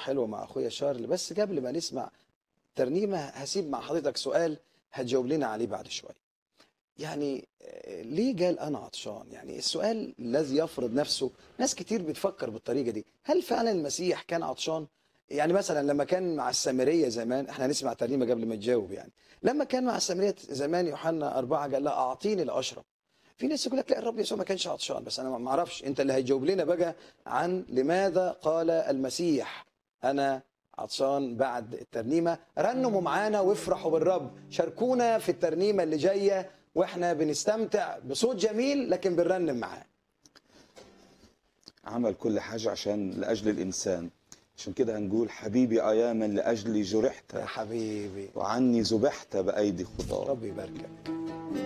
حلوه مع اخويا شارل بس قبل ما نسمع ترنيمه هسيب مع حضرتك سؤال هتجاوب لنا عليه بعد شويه يعني آه، ليه قال انا عطشان يعني السؤال الذي يفرض نفسه ناس كتير بتفكر بالطريقه دي هل فعلا المسيح كان عطشان يعني مثلا لما كان مع السامريه زمان احنا هنسمع ترنيمه قبل ما تجاوب يعني لما كان مع السامريه زمان يوحنا أربعة قال لها اعطيني الاشرب في ناس يقول لك لا الرب يسوع ما كانش عطشان بس انا ما اعرفش انت اللي هيجاوب لنا بقى عن لماذا قال المسيح انا عطشان بعد الترنيمه رنموا معانا وافرحوا بالرب شاركونا في الترنيمه اللي جايه واحنا بنستمتع بصوت جميل لكن بنرنم معاه عمل كل حاجة عشان لأجل الإنسان عشان كده هنقول حبيبي أياما لأجلي جرحت يا حبيبي وعني ذبحت بأيدي خطاه ربي يباركك